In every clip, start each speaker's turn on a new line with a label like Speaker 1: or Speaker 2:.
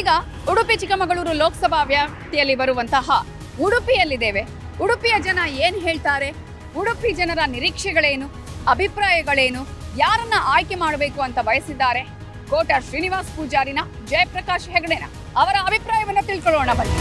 Speaker 1: ಉಡುಪಿ ಚಿಕ್ಕಮಗಳೂರು ಲೋಕಸಭಾ ವ್ಯಾಪ್ತಿಯಲ್ಲಿ ಬರುವಂತಹ ಉಡುಪಿಯಲ್ಲಿದ್ದೇವೆ ಉಡುಪಿಯ ಜನ ಏನ್ ಹೇಳ್ತಾರೆ ಉಡುಪಿ ಜನರ ನಿರೀಕ್ಷೆಗಳೇನು ಅಭಿಪ್ರಾಯಗಳೇನು ಯಾರನ್ನ ಆಯ್ಕೆ ಮಾಡಬೇಕು ಅಂತ ಬಯಸಿದ್ದಾರೆ ಕೋಟ ಶ್ರೀನಿವಾಸ್ ಪೂಜಾರಿನ ಜಯಪ್ರಕಾಶ್ ಹೆಗಡೆನ ಅವರ ಅಭಿಪ್ರಾಯವನ್ನ ತಿಳ್ಕೊಳ್ಳೋಣ ಬನ್ನಿ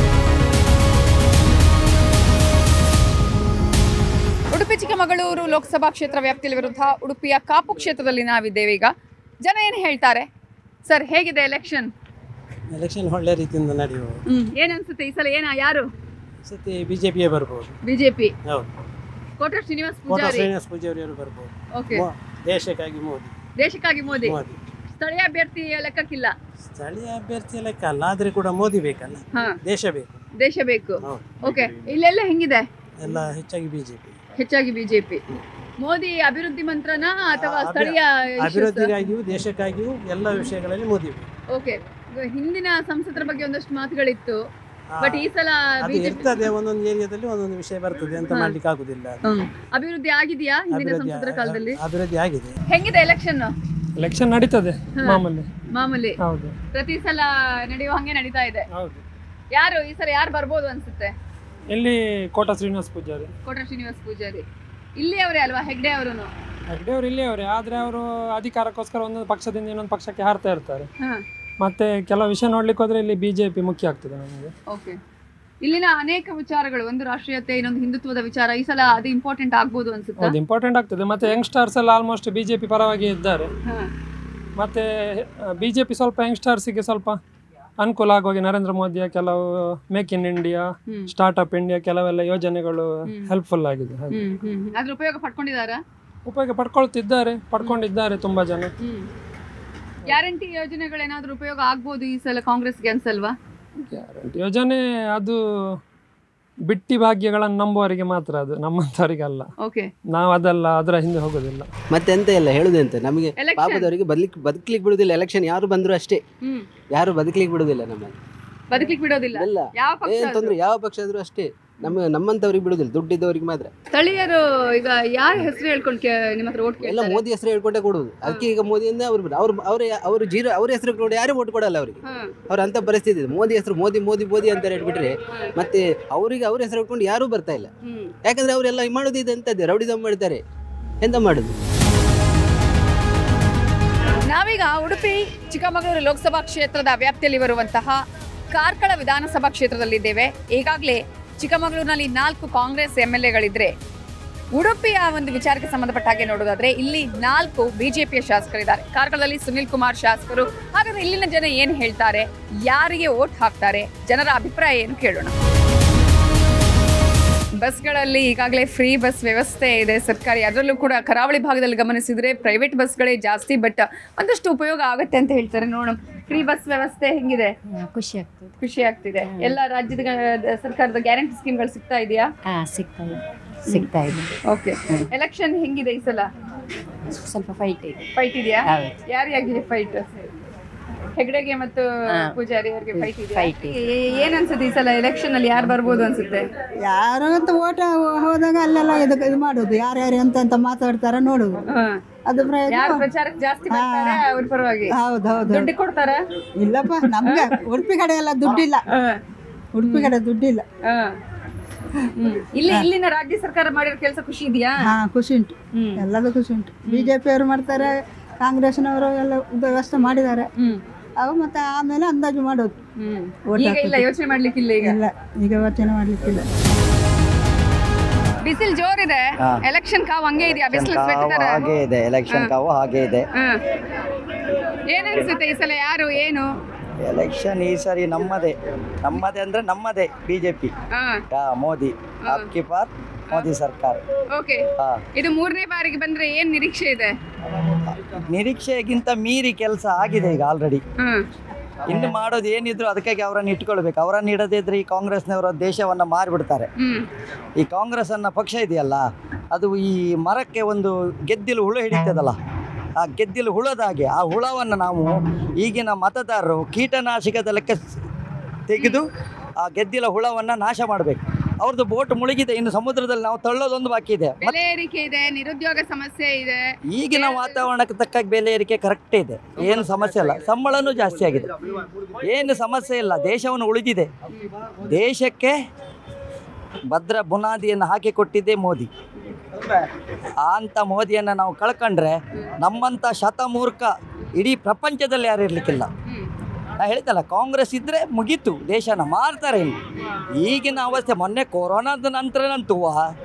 Speaker 1: ಉಡುಪಿ ಚಿಕ್ಕಮಗಳೂರು ಲೋಕಸಭಾ ಕ್ಷೇತ್ರ ವ್ಯಾಪ್ತಿಯಲ್ಲಿ ವಿರುದ್ಧ ಉಡುಪಿಯ ಕಾಪು ಕ್ಷೇತ್ರದಲ್ಲಿ ನಾವಿದ್ದೇವೆ ಈಗ ಜನ ಏನು ಹೇಳ್ತಾರೆ ಸರ್ ಹೇಗಿದೆ ಎಲೆಕ್ಷನ್
Speaker 2: ಎಲೆಕ್ಷನ್ ಒಳ್ಳೆ ರೀತಿಯಿಂದ ನಡೆಯುವುದು
Speaker 1: ಏನ್ ಅನ್ಸುತ್ತೆ ಈ ಸಲ ಏನ ಯಾರು
Speaker 2: ಸತಿ ಬಿ ಜೆ ಪಿಯೇ ಬರ್ಬೋದು
Speaker 1: ಬಿಜೆಪಿ
Speaker 2: ಹೌದು
Speaker 1: ಕೋಟ ಶ್ರೀನಿವಾಸ್
Speaker 2: ಕೋಟ
Speaker 1: ಪೂಜಾರಿ
Speaker 2: ಶ್ರೀನಿವಾಸ ಪೂಜಾರಿಯವರು ಬರ್ಬೋದು
Speaker 1: ಓಕೆ
Speaker 2: ಮೋ- ದೇಶಕ್ಕಾಗಿ ಮೋದಿ
Speaker 1: ದೇಶಕ್ಕಾಗಿ ಮೋದಿ
Speaker 2: ಮೋದಿ
Speaker 1: ಸ್ಥಳೀಯ ಅಭ್ಯರ್ಥಿ ಲೆಕ್ಕಕ್ಕಿಲ್ಲ
Speaker 2: ಸ್ಥಳೀಯ ಅಭ್ಯರ್ಥಿ ಲೆಕ್ಕ ಅಲ್ಲ ಆದ್ರೆ ಕೂಡ ಮೋದಿ ಬೇಕಲ್ಲ
Speaker 1: ಹಾ
Speaker 2: ದೇಶ ಬೇಕು
Speaker 1: ದೇಶ ಬೇಕು
Speaker 2: ಹೌದು
Speaker 1: ಓಕೆ ಇಲ್ಲೆಲ್ಲ ಹೆಂಗಿದೆ
Speaker 2: ಎಲ್ಲ ಹೆಚ್ಚಾಗಿ ಬಿಜೆಪಿ
Speaker 1: ಹೆಚ್ಚಾಗಿ ಬಿಜೆಪಿ ಮೋದಿ ಅಭಿವೃದ್ಧಿ ಮಂತ್ರನ ಅಥವಾ
Speaker 2: ಅಭಿ-
Speaker 1: ಸ್ಥಳೀಯ
Speaker 2: ಅಭಿವೃದ್ಧಿಗಾಗಿಯೂ ದೇಶಕ್ಕಾಗಿಯೂ ಎಲ್ಲ ವಿಷಯಗಳಲ್ಲಿ ಮೋದಿ ಬೇಕು
Speaker 1: ಓಕೆ ಹಿಂದಿನ ಸಂಸದರ ಬಗ್ಗೆ ಒಂದಷ್ಟು ಮಾತುಗಳಿತ್ತು
Speaker 2: ಆ,
Speaker 1: ಬಟ್ ಈ ಸಲ
Speaker 2: ಅದು
Speaker 1: ಬಿಜೆಪಿ
Speaker 2: ಇರ್ತದೆ ಒಂದೊಂದು ಏರಿಯಾದಲ್ಲಿ ಒಂದೊಂದು ವಿಷಯ ಬರ್ತದೆ ಅಂತ ಮಾಡ್ಲಿಕ್ಕೆ ಆಗುದಿಲ್ಲ
Speaker 1: ಅಭಿವೃದ್ಧಿ ಆಗಿದೆಯಾ ಹಿಂದಿನ
Speaker 2: ಅಭಿವೃದ್ಧಿ
Speaker 1: ಸಂಸದರ ಕಾಲದಲ್ಲಿ
Speaker 2: ಅಭಿವೃದ್ಧಿ ಆಗಿದೆ
Speaker 1: ಹೆಂಗಿದೆ ಎಲೆಕ್ಷನ್
Speaker 3: ಎಲೆಕ್ಷನ್ ನಡೀತದೆ ಮಾಮೂಲಿ
Speaker 1: ಮಾಮೂಲಿ
Speaker 3: ಹೌದು
Speaker 1: ಪ್ರತಿ ಸಲ ನಡೆಯುವ ಹಂಗೆ ನಡೀತಾ ಇದೆ
Speaker 3: ಹೌದು
Speaker 1: ಯಾರು ಈ ಸಲ ಯಾರು ಬರ್ಬೋದು ಅನ್ಸುತ್ತೆ
Speaker 3: ಎಲ್ಲಿ ಕೋಟ ಶ್ರೀನಿವಾಸ್ ಪೂಜಾರಿ
Speaker 1: ಕೋಟ ಶ್ರೀನಿವಾಸ್ ಪೂಜಾರಿ ಇಲ್ಲಿ ಅವರೇ ಅಲ್ವಾ ಹೆಗ್ಡೆ ಅವರು
Speaker 3: ಹೆಗ್ಡೆ ಅವರು ಇಲ್ಲೇ ಅವರೇ ಆದರೆ ಅವರು ಅಧಿಕಾರಕ್ಕೋಸ್ಕರ ಒಂದೊಂದು ಪಕ್ಷದಿಂದ ಇನ್ನೊಂದು ಪಕ್ಷಕ್ಕೆ ಹಾರ್ತಾ ಇರ್ತಾರೆ
Speaker 1: ಹಾ
Speaker 3: ಮತ್ತೆ ಕೆಲವು ವಿಷಯ ನೋಡ್ಲಿಕ್ಕೆ ಹೋದ್ರೆ ಇಲ್ಲಿ ಬಿಜೆಪಿ ಮುಖ್ಯ ಆಗ್ತದೆ ನಮಗೆ
Speaker 1: ಓಕೆ ಇಲ್ಲಿನ ಅನೇಕ ವಿಚಾರಗಳು ಒಂದು ರಾಷ್ಟ್ರೀಯತೆ ಇನ್ನೊಂದು ಹಿಂದುತ್ವದ ವಿಚಾರ ಈ ಸಲ ಅದು ಇಂಪಾರ್ಟೆಂಟ್ ಆಗ್ಬೋದು ಅನ್ಸುತ್ತಾ
Speaker 3: ಹೌದು ಇಂಪಾರ್ಟೆಂಟ್ ಆಗ್ತದೆ ಮತ್ತೆ ಯಂಗ್ಸ್ಟರ್ಸ್ ಎಲ್ಲ ಆಲ್ಮೋಸ್ಟ್ ಬಿಜೆಪಿ ಪರವಾಗಿ ಇದ್ದಾರೆ
Speaker 1: ಹಾ.
Speaker 3: ಮತ್ತೆ ಬಿಜೆಪಿ ಸ್ವಲ್ಪ ಯಂಗ್ಸ್ಟರ್ಸಿಗೆ ಸ್ವಲ್ಪ ಅನುಕೂಲ ಆಗುವಾಗೆ ನರೇಂದ್ರ ಮೋದಿಯ ಕೆಲವು ಮೇಕ್ ಇನ್ ಇಂಡಿಯಾ
Speaker 1: ಹ್ಮ್.
Speaker 3: ಸ್ಟಾರ್ಟ್ಅಪ್ ಇಂಡಿಯಾ ಕೆಲವೆಲ್ಲ ಯೋಜನೆಗಳು
Speaker 1: ಹ್ಮ್.
Speaker 3: ಹೆಲ್ಪ್ಫುಲ್ ಆಗಿದೆ ಹಾಗೆ.
Speaker 1: ಹ್ಮ್ ಹ್ಮ್ ಅದ್ರ ಉಪಯೋಗ ಪಡ್ಕೊಂಡಿದಾರಾ
Speaker 3: ಉಪಯೋಗ ಪಡ್ಕೊಳ್ತಿದ್ದಾರೆ ಪಡ್ಕೊಂಡಿದ್ದಾರೆ ತುಂಬಾ ಜನ
Speaker 1: ಹ್ಮ್ ಗ್ಯಾರಂಟಿ ಯೋಜನೆಗಳೇನಾದ್ರೂ ಉಪಯೋಗ ಆಗ್ಬೋದು ಈ ಸಲ ಕಾಂಗ್ರೆಸ್ಗೆ ಅನ್ಸಲ್ವಾ
Speaker 3: ಗ್ಯಾರಂಟಿ ಯೋಜನೆ ಅದು ಬಿಟ್ಟಿ ಭಾಗ್ಯಗಳನ್ನು ನಂಬುವವರಿಗೆ ಮಾತ್ರ ಅದು ನಮ್ಮಂಥವರಿಗೆ ಅಲ್ಲ
Speaker 1: ಓಕೆ
Speaker 3: ನಾವು ಅದಲ್ಲ ಅದರ ಹಿಂದೆ ಹೋಗೋದಿಲ್ಲ
Speaker 4: ಮತ್ತೆಂತ ಇಲ್ಲ ಹೇಳುದೆಂತ ನಮಗೆ
Speaker 1: Election.
Speaker 4: ಪಾಪದವರಿಗೆ ಬದುಕ್ ಬದುಕ್ಲಿಕ್ಕೆ ಬಿಡುದಿಲ್ಲ ಎಲೆಕ್ಷನ್ ಯಾರು ಬಂದ್ರು ಅಷ್ಟೇ
Speaker 1: ಹ್ಮ್
Speaker 4: ಯಾರು ಬದುಕ್ಲಿಕ್ಕೆ ಬಿಡುದಿಲ್ಲ ನಮ್ಮಲ್ಲಿ
Speaker 1: ಬದುಕ್ಲಿಕ್ಕೆ ಬಿಡೋದಿಲ್ಲ
Speaker 4: ಇಲ್ಲ
Speaker 1: ಯಾವ ಪಕ್ಷ
Speaker 4: ಏನ್
Speaker 1: ಅದು?
Speaker 4: ತೊಂದ್ರೆ ಯಾವ ಪಕ್ಷ ಆದ್ರೂ ಅಷ್ಟೇ ನಮ್ಮ ನಮ್ಮಂತವ್ರಿಗೆ ಬಿಡುದಿಲ್ಲ ದುಡ್ಡಿದ್ದವರಿಗೆ ಮಾತ್ರ
Speaker 1: ಸ್ಥಳೀಯರು ಈಗ ಯಾರ ಹೆಸರು ಹೇಳ್ಕೊಂಡು ಕೇ- ನಿಮ್ಮ ಹತ್ರ ಓಟ್
Speaker 4: ಎಲ್ಲ ಮೋದಿ ಹೆಸರು ಹೇಳ್ಕೊಂಡೇ ಕೊಡುದು ಅದಕ್ಕೆ ಈಗ ಮೋದಿಯಿಂದ ಅವ್ರು ಬಿಡು. ಅವ್ರು ಅವ್ರ ಅವರು ಜೀರೋ ಅವ್ರ ಹೆಸರು ಕೊಡು ಯಾರು ಓಟ್ ಕೊಡಲ್ಲ ಅವರಿಗೆ ಅವ್ರ ಅಂತ ಪರಿಸ್ಥಿತಿ ಇದೆ ಮೋದಿ ಹೆಸರು ಮೋದಿ ಮೋದಿ ಮೋದಿ ಅಂತ ಹೇಳ್ಬಿಟ್ರೆ ಮತ್ತೆ ಅವರಿಗೆ ಅವ್ರ ಹೆಸರು ಹೇಳ್ಕೊಂಡು ಯಾರೂ ಬರ್ತಾ ಇಲ್ಲ
Speaker 1: ಹ್ಮ್
Speaker 4: ಯಾಕಂದ್ರೆ ಅವರೆಲ್ಲ ಮಾಡೋದು ಇದು ಎಂತದ್ದೇ ರೌಡಿಸಮ್ ಮಾಡ್ತಾರೆ ಎಂತ ಮಾಡುದು
Speaker 1: ನಾವೀಗ ಉಡುಪಿ ಚಿಕ್ಕಮಗಳೂರು ಲೋಕಸಭಾ ಕ್ಷೇತ್ರದ ವ್ಯಾಪ್ತಿಯಲ್ಲಿ ಬರುವಂತಹ ಕಾರ್ಕಳ ವಿಧಾನಸಭಾ ಕ್ಷೇತ್ರದಲ್ಲಿದ್ದೇವೆ ಈಗಾಗಲೇ ಚಿಕ್ಕಮಗಳೂರಿನಲ್ಲಿ ನಾಲ್ಕು ಕಾಂಗ್ರೆಸ್ ಎಂ ಎಲ್ ಎಗಳಿದ್ರೆ ಉಡುಪಿಯ ಒಂದು ವಿಚಾರಕ್ಕೆ ಸಂಬಂಧಪಟ್ಟ ಹಾಗೆ ನೋಡೋದಾದ್ರೆ ಇಲ್ಲಿ ನಾಲ್ಕು ಬಿಜೆಪಿಯ ಶಾಸಕರಿದ್ದಾರೆ ಕಾರ್ಕಳದಲ್ಲಿ ಸುನಿಲ್ ಕುಮಾರ್ ಶಾಸಕರು ಹಾಗಾದ್ರೆ ಇಲ್ಲಿನ ಜನ ಏನು ಹೇಳ್ತಾರೆ ಯಾರಿಗೆ ಓಟ್ ಹಾಕ್ತಾರೆ ಜನರ ಅಭಿಪ್ರಾಯ ಏನು ಕೇಳೋಣ ಬಸ್ಗಳಲ್ಲಿ ಈಗಾಗಲೇ ಫ್ರೀ ಬಸ್ ವ್ಯವಸ್ಥೆ ಇದೆ ಸರ್ಕಾರಿ ಅದರಲ್ಲೂ ಕೂಡ ಕರಾವಳಿ ಭಾಗದಲ್ಲಿ ಗಮನಿಸಿದ್ರೆ ಪ್ರೈವೇಟ್ ಬಸ್ಗಳೇ ಜಾಸ್ತಿ ಬಟ್ ಒಂದಷ್ಟು ಉಪಯೋಗ ಆಗುತ್ತೆ ಅಂತ ಹೇಳ್ತಾರೆ ನೋಡೋಣ ಫ್ರೀ ಬಸ್ ವ್ಯವಸ್ಥೆ ಹೆಂಗಿದೆ
Speaker 5: ಖುಷಿ ಆಗ್ತದೆ
Speaker 1: ಖುಷಿ ಆಗ್ತಿದೆ ಎಲ್ಲ ರಾಜ್ಯದ ಗ- ಸರ್ಕಾರದ ಗ್ಯಾರಂಟಿ ಸ್ಕೀಮ್ಗಳು ಸಿಗ್ತಾ ಇದೆಯಾ
Speaker 5: ಹಾ ಸಿಗ್ತಾ ಇದೆ ಸಿಗ್ತಾ ಇದೆ
Speaker 1: ಓಕೆ ಎಲೆಕ್ಷನ್ ಹೆಂಗಿದೆ ಈ ಸಲ
Speaker 5: ಸ್ವಲ್ಪ ಫೈಟ್ ಇದೆ
Speaker 1: ಫೈಟ್ ಇದೆಯಾ
Speaker 5: ಹೌದು.
Speaker 1: ಯಾರಿಗಾಗಿದೆ ಫೈಟ್ ಹೆಗಡೆಗೆ ಮತ್ತು
Speaker 5: ಹಾ.
Speaker 1: ಪೂಜಾರಿ ಅವರಿಗೆ ಫೈಟ್ ಇದೆ
Speaker 5: Fight ಇದೆ.
Speaker 1: ಏನ್ ಅನ್ಸುತ್ತೆ ಈ ಸಲ ಎಲೆಕ್ಷನ್ ಅಲ್ಲಿ ಯಾರು ಬರ್ಬೋದು ಅನ್ಸುತ್ತೆ
Speaker 6: ಯಾರು ಅಂತ ಓಟ ಹೋದಾಗ ಅಲ್ಲೆಲ್ಲ ಇದು ಇದು ಮಾಡೋದು ಯಾರ್ಯಾರು ಅಂತ ಅಂತ ಮಾತಾಡ್ತಾರ ನೋಡುದು
Speaker 1: ಹಾ.
Speaker 6: ಅದು ಪ್ರಯೋಜನ
Speaker 1: ಯಾರು ಪ್ರಚಾರಕ್ಕೆ ಜಾಸ್ತಿ ಬರ್ತಾರೆ ಅವ್ರ ಪರವಾಗಿ
Speaker 6: ಹೌದು ಹೌದು
Speaker 1: ದುಡ್ಡು ಕೊಡ್ತಾರ
Speaker 6: ಇಲ್ಲಪ್ಪ ನಮ್ಗೆ ಉಡುಪಿ ಕಡೆ ಎಲ್ಲ ದುಡ್ಡಿಲ್ಲ ಉಡುಪಿ ಕಡೆ ದುಡ್ಡಿಲ್ಲ
Speaker 1: ಇಲ್ಲಿ ಇಲ್ಲಿನ ರಾಜ್ಯ ಸರ್ಕಾರ ಮಾಡಿರೋ ಕೆಲಸ ಖುಷಿ ಇದೆಯಾ
Speaker 6: ಹಾ ಖುಷಿ ಉಂಟು
Speaker 1: ಹ್ಮ್.
Speaker 6: ಎಲ್ಲದೂ ಖುಷಿ ಉಂಟು ಬಿಜೆಪಿ ಅವರು ಮಾಡ್ತಾರೆ ಕಾಂಗ್ರೆಸ್ನವರು ಎಲ್ಲ ವ್ಯವಸ್ಥೆ ಮಾಡಿದ್ದಾರೆ
Speaker 1: ಹ್ಮ್
Speaker 6: ಅವು ಮತ್ತೆ ಆಮೇಲೆ ಅಂದಾಜು ಮಾಡೋದು
Speaker 1: ಹ್ಮ್
Speaker 6: ಓಟ್
Speaker 1: ಈಗ ಇಲ್ಲ
Speaker 6: ಹಾಕೋದು.
Speaker 1: ಯೋಚನೆ ಮಾಡ್ಲಿಕ್ಕಿಲ್ಲ ಈಗ
Speaker 6: ಇಲ್ಲ ಈಗ ಯೋಚನೆ ಮಾಡ್ಲಿಕ್ಕಿಲ್ಲ
Speaker 1: ಬಿಸಿಲು ಜೋರಿದೆ ಎಲೆಕ್ಷನ್ ಕಾವು ಹಂಗೆ ಇದೆಯಾ ಬಿಸಿಲು ಬಿಟ್ಟಿದ್ದಾರೆ
Speaker 7: ಹಾಗೆ ಇದೆ ಎಲೆಕ್ಷನ್ ಕಾವು ಹಾಗೆ ಇದೆ
Speaker 1: ಏನ್ ಅನ್ಸುತ್ತೆ ಈ ಸಲ ಯಾರು ಏನು
Speaker 7: ಎಲೆಕ್ಷನ್ ಈ ಸರಿ ನಮ್ಮದೇ ನಮ್ಮದೇ ಅಂದ್ರೆ ನಮ್ಮದೇ ಬಿಜೆಪಿ
Speaker 1: ಹಾ
Speaker 7: ಮೋದಿ ಅಬ್ಕಿ ಪಾರ್ ಮೋದಿ ಸರ್ಕಾರ
Speaker 1: ಓಕೆ
Speaker 7: ಹಾ.
Speaker 1: ಇದು ಮೂರನೇ ಬಾರಿಗೆ ಬಂದ್ರೆ ಏನ್ ನಿರೀಕ್ಷೆ ಇದೆ
Speaker 7: ನಿರೀಕ್ಷೆಗಿಂತ ಮೀರಿ ಕೆಲಸ ಆಗಿದೆ ಈಗ ಆಲ್ರೆಡಿ
Speaker 1: ಹ್ಮ್
Speaker 7: ಇನ್ನು ಮಾಡೋದು ಏನಿದ್ರು ಅದಕ್ಕಾಗಿ ಅವರನ್ನು ಇಟ್ಕೊಳ್ಬೇಕು ಅವರನ್ನು ಇಡದಿದ್ರೆ ಈ ಕಾಂಗ್ರೆಸ್ನವರು ದೇಶವನ್ನು ಮಾರಿಬಿಡ್ತಾರೆ
Speaker 1: ಹ್ಮ್
Speaker 7: ಈ ಕಾಂಗ್ರೆಸ್ ಅನ್ನೋ ಪಕ್ಷ ಇದೆಯಲ್ಲ ಅದು ಈ ಮರಕ್ಕೆ ಒಂದು ಗೆದ್ದಿಲು ಹುಳು ಹಿಡಿತದಲ್ಲ ಆ ಗೆದ್ದಿಲು ಹುಳದ ಹಾಗೆ ಆ ಹುಳವನ್ನು ನಾವು ಈಗಿನ ಮತದಾರರು ಕೀಟನಾಶಕದ ಲೆಕ್ಕ ಸ್- ತೆಗೆದು ಆ ಗೆದ್ದಿಲ ಹುಳವನ್ನು ನಾಶ ಮಾಡಬೇಕು ಅವ್ರದ್ದು ಬೋಟ್ ಮುಳುಗಿದೆ ಇನ್ನು ಸಮುದ್ರದಲ್ಲಿ ನಾವು ತಳ್ಳೋದೊಂದು ಬಾಕಿ ಇದೆ ಮತ್ತೆ
Speaker 1: ಬೆಲೆ ಏರಿಕೆ ಇದೆ ನಿರುದ್ಯೋಗ ಸಮಸ್ಯೆ ಇದೆ
Speaker 7: ಈಗಿನ ವಾತಾವರಣಕ್ಕೆ ತಕ್ಕ ಬೆಲೆ ಏರಿಕೆ ಕರೆಕ್ಟ್ ಇದೆ ಏನು ಸಮಸ್ಯೆ ಇಲ್ಲ ಸಂಬಳನೂ ಜಾಸ್ತಿ ಆಗಿದೆ ಏನು ಸಮಸ್ಯೆ ಇಲ್ಲ ದೇಶವನ್ನು ಉಳಿದಿದೆ ದೇಶಕ್ಕೆ ಭದ್ರ ಬುನಾದಿಯನ್ನು ಹಾಕಿಕೊಟ್ಟಿದ್ದೇ ಮೋದಿ ಅಂತ ಮೋದಿಯನ್ನು ನಾವು ಕಳ್ಕೊಂಡ್ರೆ ನಮ್ಮಂಥ ಶತಮೂರ್ಖ ಇಡೀ ಪ್ರಪಂಚದಲ್ಲಿ ಯಾರು ಇರಲಿಕ್ಕಿಲ್ಲ ನಾ ಹೇಳ್ತಲ್ಲ ಕಾಂಗ್ರೆಸ್ ಇದ್ದರೆ ಮುಗೀತು ದೇಶನ ಮಾರ್ತಾರೆ ಇಲ್ಲಿ ಈಗಿನ ಅವಸ್ಥೆ ಮೊನ್ನೆ ಕೊರೋನಾದ ನಂತರನಂತೂ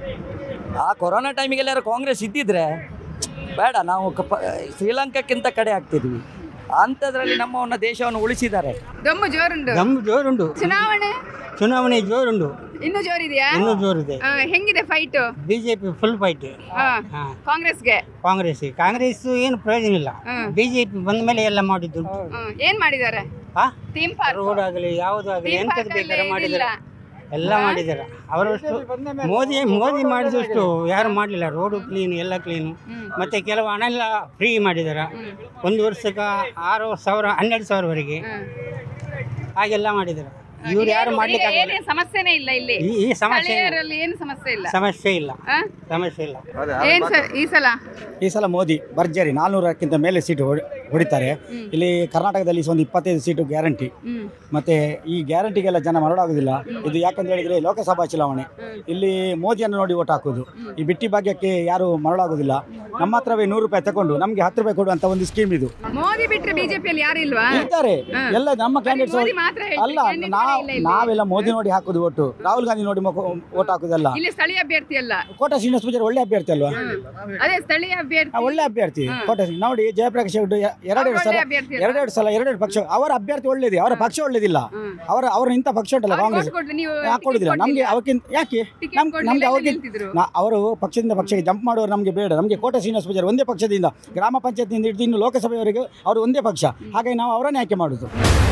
Speaker 7: ಆ ಕೊರೋನಾ ಟೈಮಿಗೆಲ್ಲಾರು ಕಾಂಗ್ರೆಸ್ ಇದ್ದಿದ್ರೆ ಬೇಡ ನಾವು ಕಪ ಶ್ರೀಲಂಕಾಕ್ಕಿಂತ ಕಡೆ ಆಗ್ತಿದ್ವಿ ಅಂಥದ್ರಲ್ಲಿ ನಮ್ಮವನ್ನ ದೇಶವನ್ನು ಉಳಿಸಿದ್ದಾರೆ
Speaker 1: ದಮ್ಮು ಜೋರುಂಡು
Speaker 2: ನಮ್ಮ ಜೋರುಂಡು
Speaker 1: ಚುನಾವಣೆ
Speaker 2: ಚುನಾವಣೆ ಜೋರುಂಡು
Speaker 1: ಇನ್ನು ಜೋರಿದೆಯಾ
Speaker 2: ಇನ್ನೂ ಜೋರಿದೆ
Speaker 1: ಆ, ಹೆಂಗಿದೆ ಫೈಟ್
Speaker 2: ಬಿಜೆಪಿ ಫುಲ್ ಫೈಟ್ ಹಾಂ
Speaker 1: ಕಾಂಗ್ರೆಸ್ಗೆ
Speaker 2: ಕಾಂಗ್ರೆಸ್ ಕಾಂಗ್ರೆಸ್ ಏನು ಪ್ರಯೋಜನ ಇಲ್ಲ
Speaker 1: ಹ್ಮ್.
Speaker 2: ಬಿಜೆಪಿ ಬಂದ ಮೇಲೆ ಎಲ್ಲ ಮಾಡಿದ್ದು
Speaker 1: ಹ್ಮ್. ಏನ್ ಮಾಡಿದ್ದಾರೆ
Speaker 2: ಹಾ
Speaker 1: ಥೀಮ್ ಪಾರ್ಕ್
Speaker 2: ರೋಡ್ ಆಗಲಿ ಯಾವುದಾಗಲಿ
Speaker 1: ಥೀಮ್
Speaker 2: ಎಂಥದ್ದು
Speaker 1: ಪಾರ್ಕ್
Speaker 2: ಬೇಕಾದ್ರೆ
Speaker 1: ಅಲ್ಲೇ
Speaker 2: ಮಾಡಿದ್ದಾರೆ
Speaker 1: ಇದಿಲ್ಲ.
Speaker 2: ಎಲ್ಲ ಮಾಡಿದ್ದಾರೆ ಅವರಷ್ಟು ಮೋದಿ ಮೋದಿ ಮಾಡಿದಷ್ಟು ಯಾರು ಮಾಡಲಿಲ್ಲ ರೋಡು ಕ್ಲೀನ್ ಎಲ್ಲ ಕ್ಲೀನು ಮತ್ತೆ ಕೆಲವು ಹಣ ಎಲ್ಲ ಫ್ರೀ ಮಾಡಿದ್ದಾರೆ ಒಂದು ವರ್ಷಕ್ಕೆ ಆರು ಸಾವಿರ ಹನ್ನೆರಡು ಸಾವಿರವರೆಗೆ ಹಾಗೆಲ್ಲ ಮಾಡಿದ್ದಾರೆ ಇವ್ರು ಯಾರು
Speaker 1: ಏನು-
Speaker 2: ಮಾಡ್ಲಿಕ್ಕೆ
Speaker 1: ಈಗ ಏನೇನ್ ಸಮಸ್ಯೆನೇ ಇಲ್ಲ ಇಲ್ಲಿ
Speaker 2: ಈ ಈ ಸಮಸ್ಯೆ ಇಲ್ಲ.
Speaker 1: ಸ್ಥಳೀಯರಲ್ಲಿ ಏನು ಸಮಸ್ಯೆ ಇಲ್ಲ
Speaker 2: ಸಮಸ್ಯೆ ಇಲ್ಲ
Speaker 1: ಆ?
Speaker 2: ಸಮಸ್ಯೆ ಇಲ್ಲ
Speaker 1: ಏನ್ ಸರ್ ಈ ಸಲ
Speaker 8: ಈ ಸಲ ಮೋದಿ ಭರ್ಜರಿ ನಾಲ್ನೂರಕ್ಕಿಂತ ಮೇಲೆ ಸೀಟು ಹೊಡಿ- ಹೊಡಿತಾರೆ ಇಲ್ಲಿ ಕರ್ನಾಟಕದಲ್ಲಿ ಒಂದು ಇಪ್ಪತ್ತೈದು ಸೀಟು ಗ್ಯಾರಂಟಿ
Speaker 1: ಹ್ಮ್
Speaker 8: ಮತ್ತೆ ಈ ಗ್ಯಾರಂಟಿಗೆಲ್ಲ ಜನ ಮರಳಾಗೋದಿಲ್ಲ ಇದು ಯಾಕಂತ ಹೇಳಿದ್ರೆ ಲೋಕಸಭಾ ಚುನಾವಣೆ ಇಲ್ಲಿ ಮೋದಿಯನ್ನು ನೋಡಿ ಓಟ್ ಹಾಕೋದು ಈ ಬಿಟ್ಟಿ ಭಾಗ್ಯಕ್ಕೆ ಯಾರು ಮರಳಾಗೋದಿಲ್ಲ ನಮ್ಮ ಹತ್ರವೇ ನೂರು ರೂಪಾಯಿ ತಗೊಂಡು ನಮಗೆ ಹತ್ತು ರೂಪಾಯಿ ಕೊಡುವಂತ ಒಂದು ಸ್ಕೀಮ್ ಇದು
Speaker 1: ಮೋದಿ ಬಿಟ್ರೆ ಬಿಜೆಪಿಯಲ್ಲಿ ಯಾರು ಇಲ್ವಾ
Speaker 8: ಇದ್ದಾರೆ ಎಲ್ಲ ನಮ್ಮ ಕ್ಯಾಂಡಿಡೇಟ್ಸ್
Speaker 1: ಮೋದಿ ಮಾತ್ರ ಹೇಳ್ತಾರೆ,
Speaker 8: ಅಲ್ಲ
Speaker 1: candidate
Speaker 8: ನಾವು
Speaker 1: ಇಲ್ಲ ಇಲ್ಲಿ.
Speaker 8: ನಾವೆಲ್ಲ ಮೋದಿ ನೋಡಿ ಹಾಕೋದು ಓಟು ರಾಹುಲ್ ಗಾಂಧಿ ನೋಡಿ ಓಟ್ ಹಾಕೋದಲ್ಲ
Speaker 1: ಇಲ್ಲಿ ಸ್ಥಳೀಯ ಅಭ್ಯರ್ಥಿ ಅಲ್ಲ
Speaker 8: ಕೋಟ ಶ್ರೀನಿವಾಸ ಪೂಜಾರಿ ಒಳ್ಳೆ ಅಭ್ಯರ್ಥಿ ಅಲ್ವಾ
Speaker 1: ಅದೇ ಸ್ಥಳೀಯ ಅಭ್ಯರ್ಥಿ
Speaker 8: ಆ, ಒಳ್ಳೆ ಅಭ್ಯರ್ಥಿ ಕೋಟ ಶ್ರೀ- ನೋಡಿ ಜಯಪ್ರಕಾಶ್ ಹೆಗ್ಡೆ ಎರಡೆರಡು
Speaker 1: ಅವ್ರು
Speaker 8: ಸಲ
Speaker 1: ಒಳ್ಳೆ ಅಭ್ಯರ್ಥಿ ಅಲ್ವಾ?
Speaker 8: ಎರಡೆರಡು ಸಲ ಎರಡೆರಡು ಪಕ್ಷ ಅವರ ಅಭ್ಯರ್ಥಿ ಒಳ್ಳೇದು ಅವರ ಪಕ್ಷ ಒಳ್ಳೇದಿಲ್ಲ ಅವರ ಅವರ ಇಂಥ ಪಕ್ಷ ಉಂಟಲ್ಲ
Speaker 1: ಅವ್ರಿಗೆ
Speaker 8: ಕಾಂಗ್ರೆಸ್
Speaker 1: vote ಕೊಡ್ಲಿ, ನೀವು
Speaker 8: ಯಾಕೆ ಕೊಡುದಿಲ್ಲ
Speaker 1: ticket
Speaker 8: ನಮ್ಗೆ
Speaker 1: ಕೊಡ್ಲಿಲ್ಲ.
Speaker 8: ಅವಕ್ಕಿಂತ ಯಾಕೆ
Speaker 1: Ticket
Speaker 8: ನಮ್
Speaker 1: ಕೊಡ್ಲಿಲ್ಲ
Speaker 8: ನಮ್ಗೆ
Speaker 1: ಅಂತ
Speaker 8: ಅವ್ರಿಗೆ
Speaker 1: ನಿಲ್ತಿದ್ರು.
Speaker 8: ಅವರು ಪಕ್ಷದಿಂದ ಪಕ್ಷಕ್ಕೆ ಜಂಪ್ ಮಾಡುವವರು ನಮಗೆ ಬೇಡ ನಮಗೆ ಕೋಟ ಶ್ರೀನಿವಾಸ ಪೂಜಾರಿ ಒಂದೇ ಪಕ್ಷದಿಂದ ಗ್ರಾಮ ಪಂಚಾಯತ್ನಿಂದ ಹಿಡಿದು ಇನ್ನು ಲೋಕಸಭೆಯವರೆಗೆ ಅವರು ಒಂದೇ ಪಕ್ಷ ಹಾಗಾಗಿ ನಾವು ಅವರನ್ನೇ ಆಯ್ಕೆ ಮಾಡುದು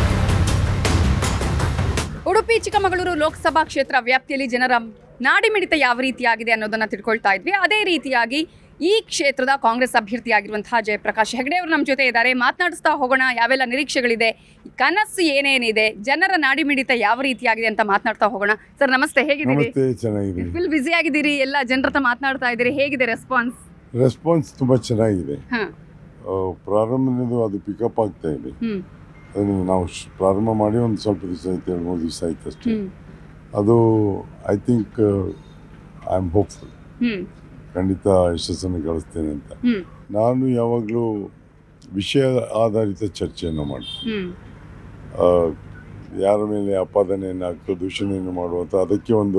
Speaker 1: ಉಡುಪಿ ಚಿಕ್ಕಮಗಳೂರು ಲೋಕಸಭಾ ಕ್ಷೇತ್ರ ವ್ಯಾಪ್ತಿಯಲ್ಲಿ ಜನರ ನಾಡಿಮಿಡಿತ ಯಾವ ರೀತಿಯಾಗಿದೆ ಅನ್ನೋದನ್ನ ತಿಳ್ಕೊಳ್ತಾ ಇದ್ವಿ ಅದೇ ರೀತಿಯಾಗಿ ಈ ಕ್ಷೇತ್ರದ ಕಾಂಗ್ರೆಸ್ ಅಭ್ಯರ್ಥಿಯಾಗಿರುವಂತಹ ಜಯಪ್ರಕಾಶ್ ಹೆಗಡೆ ಅವರು ನಮ್ಮ ಜೊತೆ ಇದ್ದಾರೆ ಮಾತನಾಡಿಸ್ತಾ ಹೋಗೋಣ ಯಾವೆಲ್ಲ ನಿರೀಕ್ಷೆಗಳಿದೆ ಕನಸು ಏನೇನಿದೆ ಜನರ ನಾಡಿಮಿಡಿತ ಯಾವ ರೀತಿಯಾಗಿದೆ ಅಂತ ಮಾತನಾಡ್ತಾ ಹೋಗೋಣ ಸರ್ ನಮಸ್ತೆ ಹೇಗಿದ್ದೀರಿ
Speaker 9: ನಮಸ್ತೆ ಚೆನ್ನಾಗಿದೆ
Speaker 1: ಫುಲ್ ಬ್ಯುಸಿ ಆಗಿದ್ದೀರಿ ಎಲ್ಲ ಜನರ ಹತ್ರ ಮಾತನಾಡ್ತಾ ಇದ್ದೀರಿ ಹೇಗಿದೆ ರೆಸ್ಪಾನ್ಸ್
Speaker 9: ರೆಸ್ಪಾನ್ಸ್ ತುಂಬ ಚೆನ್ನಾಗಿದೆ
Speaker 1: ಹಾ
Speaker 9: ಆ, ಪ್ರಾರಂಭದಿಂದ ಅದು ಪಿಕಪ್ ಆಗ್ತಾ ಇದೆ
Speaker 1: ಹ್ಮ್
Speaker 9: ಅದನ್ನು ನಾವು ಶ್- ಪ್ರಾರಂಭ ಮಾಡಿ ಒಂದು ಸ್ವಲ್ಪ ದಿವಸ ಆಯ್ತು ಎರಡು ಮೂರು ದಿವಸ ಆಯ್ತು ಅಷ್ಟೇ
Speaker 1: ಹ್ಮ್
Speaker 9: ಅದು I think I am hopeful
Speaker 1: hmm
Speaker 9: ಖಂಡಿತ ಯಶಸ್ಸನ್ನು ಗಳಿಸ್ತೇನೆ ಅಂತ
Speaker 1: ಹ್ಮ್
Speaker 9: ನಾನು ಯಾವಾಗಲೂ ವಿಷಯ ಆಧಾರಿತ ಚರ್ಚೆಯನ್ನು ಮಾಡ್ತೀನಿ
Speaker 1: ಹ್ಮ್
Speaker 9: ಆ, ಯಾರ ಮೇಲೆ ಅಪಾದನೆಯನ್ನು ಹಾಕೋ ದೂಷಣೆಯನ್ನು ಮಾಡುವಂಥ ಅದಕ್ಕೆ ಒಂದು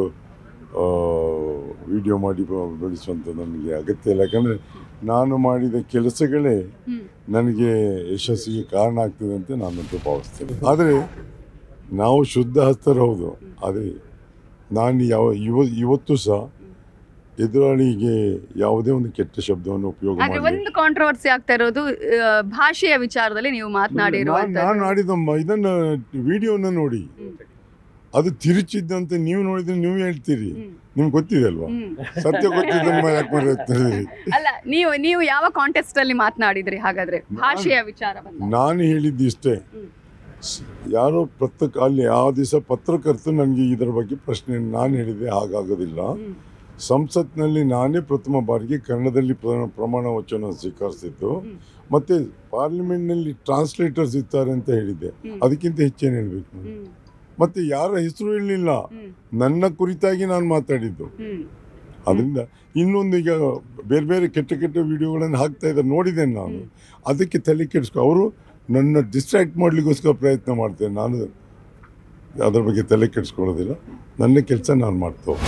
Speaker 9: ವಿಡಿಯೋ ಮಾಡಿ ಬ- ಬೆಳೆಸುವಂಥದ್ದು ನಮಗೆ ಅಗತ್ಯ ಇಲ್ಲ ಯಾಕಂದರೆ ನಾನು ಮಾಡಿದ ಕೆಲಸಗಳೇ
Speaker 1: ಹ್ಮ್.
Speaker 9: ನನಗೆ ಯಶಸ್ಸಿಗೆ ಕಾರಣ ಆಗ್ತದೆ ಅಂತ ನಾನಂತೂ ಭಾವಿಸ್ತೇನೆ ಆದರೆ ನಾವು ಶುದ್ಧ ಹಸ್ತರು ಹೌದು ಆದರೆ ನಾನು ಯಾವ ಇವ ಇವತ್ತು ಸಹ ಎದುರಾಳಿಗೆ ಯಾವುದೇ ಒಂದು ಕೆಟ್ಟ ಶಬ್ದವನ್ನು ಉಪಯೋಗ
Speaker 1: ಆದ್ರೆ
Speaker 9: ಮಾಡಿ
Speaker 1: ಒಂದು ಕಾಂಟ್ರವರ್ಸಿ ಆಗ್ತಾ ಇರೋದು ಆ, ಭಾಷೆಯ ವಿಚಾರದಲ್ಲಿ ನೀವು
Speaker 9: ನಾನು
Speaker 1: ಮಾತನಾಡಿರುವಂತ
Speaker 9: ನಾನು ಆಡಿದ ಮ- ಇದನ್ನ ವಿಡಿಯೋನ ನೋಡಿ ಅದು ತಿರುಚಿದ್ದಂತೆ ನೀವು ನೋಡಿದ್ರೆ ನೀವು ಹೇಳ್ತೀರಿ ನಿಮ್ಗೆ ಗೊತ್ತಿದೆ ಅಲ್ವಾ ಸತ್ಯ ಗೊತ್ತಿದ್ದನ್ನು ಯಾಕೆ ಮಾತಾಡ್ತೀರಿ
Speaker 1: ಅಲ್ಲ ನೀವು ನೀವು ಯಾವ ಕಾಂಟೆಸ್ಟ್ ಅಲ್ಲಿ ಮಾತನಾಡಿದ್ರಿ ಹಾಗಾದ್ರೆ ಭಾಷೆಯ ವಿಚಾರ ಬಂದಾಗ.
Speaker 9: ನಾನು ಹೇಳಿದ್ದು ಇಷ್ಟೇ ಸ್- ಯಾರೋ ಪತ್ರಕ ಅಲ್ಲಿ ಆ ದಿವಸ ಪತ್ರಕರ್ತರು ನನಗೆ ಇದರ ಬಗ್ಗೆ ಪ್ರಶ್ನೆ ನಾನು ಹೇಳಿದೆ ಹಾಗಾಗೋದಿಲ್ಲ ಸಂಸತ್ನಲ್ಲಿ ನಾನೇ ಪ್ರಥಮ ಬಾರಿಗೆ ಕನ್ನಡದಲ್ಲಿ ಪ್ರ- ಪ್ರಮಾಣ ವಚನ ಸ್ವೀಕರಿಸಿದ್ದು ಮತ್ತೆ ಪಾರ್ಲಿಮೆಂಟ್ನಲ್ಲಿ ಟ್ರಾನ್ಸ್ಲೇಟರ್ಸ್ ಇರ್ತಾರೆ ಅಂತ ಹೇಳಿದ್ದೆ ಅದಕ್ಕಿಂತ ಹೆಚ್ಚೇನು ಹೇಳಬೇಕು ನಾನು
Speaker 1: ಹ್ಮ್.
Speaker 9: ಮತ್ತೆ ಯಾರ ಹೆಸರು ಹೇಳಲಿಲ್ಲ
Speaker 1: ಹ್ಮ್.
Speaker 9: ನನ್ನ ಕುರಿತಾಗಿ ನಾನು ಮಾತಾಡಿದ್ದು
Speaker 1: ಹ್ಮ್.
Speaker 9: ಅದರಿಂದ ಇನ್ನೊಂದು ಈಗ ಬೇರೆ ಬೇರೆ ಕೆಟ್ಟ ಕೆಟ್ಟ ವಿಡಿಯೋಗಳನ್ನು ಹಾಕ್ತಾ ಇದ್ದಾರೆ ನೋಡಿದ್ದೇನೆ ನಾನು ಅದಕ್ಕೆ ತಲೆ ಕೆಡಿಸ್ಕೊ ಅವರು ನನ್ನ ಡಿಸ್ಟ್ರಾಕ್ಟ್ ಮಾಡಲಿಕ್ಕೋಸ್ಕರ ಪ್ರಯತ್ನ ಮಾಡ್ತೇನೆ ನಾನು ಅದರ ಬಗ್ಗೆ ತಲೆ ಕೆಡಿಸ್ಕೊಳ್ಳೋದಿಲ್ಲ ನನ್ನ ಕೆಲಸ ನಾನು ಮಾಡ್ತೇವೆ